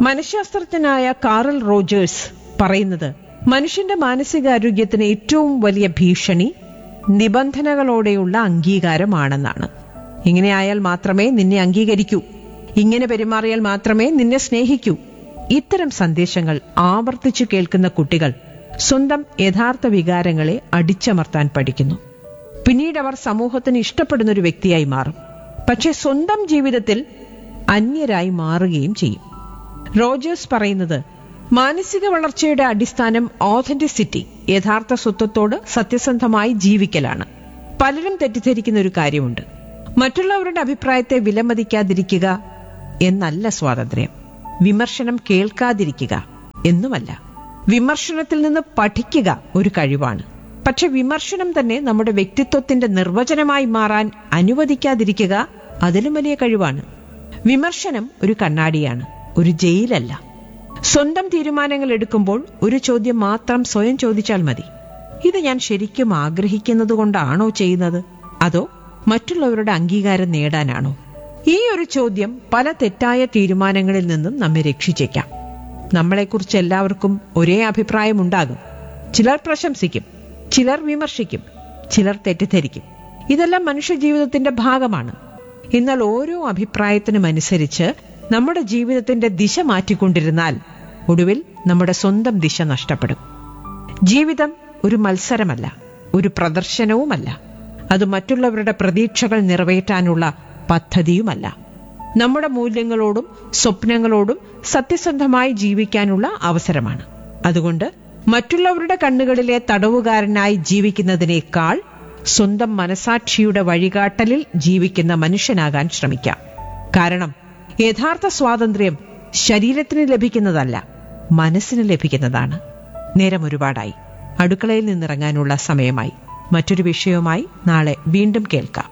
മനഃശാസ്ത്രജ്ഞനായ Karl Rogers പറയുന്നത് മനുഷ്യന്റെ മാനസികാരോഗ്യത്തിന് ഏറ്റവും വലിയ ഭീഷണി നിബന്ധനകളോടെയുള്ള അംഗീകാരമാണെന്നാണ് ഇങ്ങനെയായാൽ മാത്രമേ നിന്നെ അംഗീകരിക്കൂ ഇങ്ങനെ പെരുമാറിയാൽ മാത്രമേ നിന്നെ സ്നേഹിക്കൂ ഇത്തരം സന്ദേശങ്ങൾ ആവർത്തിച്ചു കേൾക്കുന്ന കുട്ടികൾ സ്വന്തം യഥാർത്ഥ വികാരങ്ങളെ അടിച്ചമർത്താൻ പഠിക്കുന്നു പിന്നീട് അവർ സമൂഹത്തിന് ഇഷ്ടപ്പെടുന്ന ഒരു വ്യക്തിയായി മാറും പക്ഷെ സ്വന്തം ജീവിതത്തിൽ അന്യരായി മാറുകയും ചെയ്യും റോജേഴ്സ് പറയുന്നത് മാനസിക വളർച്ചയുടെ അടിസ്ഥാനം ഓഥന്റിസിറ്റി യഥാർത്ഥ സ്വത്വത്തോട് സത്യസന്ധമായി ജീവിക്കലാണ് പലരും തെറ്റിദ്ധരിക്കുന്ന ഒരു കാര്യമുണ്ട് മറ്റുള്ളവരുടെ അഭിപ്രായത്തെ വിലമതിക്കാതിരിക്കുക എന്നല്ല സ്വാതന്ത്ര്യം വിമർശനം കേൾക്കാതിരിക്കുക എന്നുമല്ല വിമർശനത്തിൽ നിന്ന് പഠിക്കുക ഒരു കഴിവാണ് പക്ഷെ വിമർശനം തന്നെ നമ്മുടെ വ്യക്തിത്വത്തിന്റെ നിർവചനമായി മാറാൻ അനുവദിക്കാതിരിക്കുക അതിലും വലിയ കഴിവാണ് വിമർശനം ഒരു കണ്ണാടിയാണ് ഒരു ജയിലല്ല സ്വന്തം തീരുമാനങ്ങൾ എടുക്കുമ്പോൾ ഒരു ചോദ്യം മാത്രം സ്വയം ചോദിച്ചാൽ മതി ഇത് ഞാൻ ശരിക്കും ആഗ്രഹിക്കുന്നത് കൊണ്ടാണോ ചെയ്യുന്നത് അതോ മറ്റുള്ളവരുടെ അംഗീകാരം നേടാനാണോ ഈ ഒരു ചോദ്യം പല തെറ്റായ തീരുമാനങ്ങളിൽ നിന്നും നമ്മെ രക്ഷിച്ചേക്കാം നമ്മളെക്കുറിച്ച് എല്ലാവർക്കും ഒരേ അഭിപ്രായം ഉണ്ടാകും ചിലർ പ്രശംസിക്കും ചിലർ വിമർശിക്കും ചിലർ തെറ്റിദ്ധരിക്കും ഇതെല്ലാം മനുഷ്യജീവിതത്തിന്റെ ഭാഗമാണ് എന്നാൽ ഓരോ അഭിപ്രായത്തിനും അനുസരിച്ച് നമ്മുടെ ജീവിതത്തിന്റെ ദിശ മാറ്റിക്കൊണ്ടിരുന്നാൽ ഒടുവിൽ നമ്മുടെ സ്വന്തം ദിശ നഷ്ടപ്പെടും ജീവിതം ഒരു മത്സരമല്ല ഒരു പ്രദർശനവുമല്ല അത് മറ്റുള്ളവരുടെ പ്രതീക്ഷകൾ നിറവേറ്റാനുള്ള പദ്ധതിയുമല്ല നമ്മുടെ മൂല്യങ്ങളോടും സ്വപ്നങ്ങളോടും സത്യസന്ധമായി ജീവിക്കാനുള്ള അവസരമാണ് അതുകൊണ്ട് മറ്റുള്ളവരുടെ കണ്ണുകളിലെ തടവുകാരനായി ജീവിക്കുന്നതിനേക്കാൾ സ്വന്തം മനസാക്ഷിയുടെ വഴികാട്ടലിൽ ജീവിക്കുന്ന മനുഷ്യനാകാൻ ശ്രമിക്കാം കാരണം യഥാർത്ഥ സ്വാതന്ത്ര്യം ശരീരത്തിന് ലഭിക്കുന്നതല്ല മനസ്സിന് ലഭിക്കുന്നതാണ് നേരം ഒരുപാടായി അടുക്കളയിൽ നിന്നിറങ്ങാനുള്ള സമയമായി മറ്റൊരു വിഷയവുമായി നാളെ വീണ്ടും കേൾക്കാം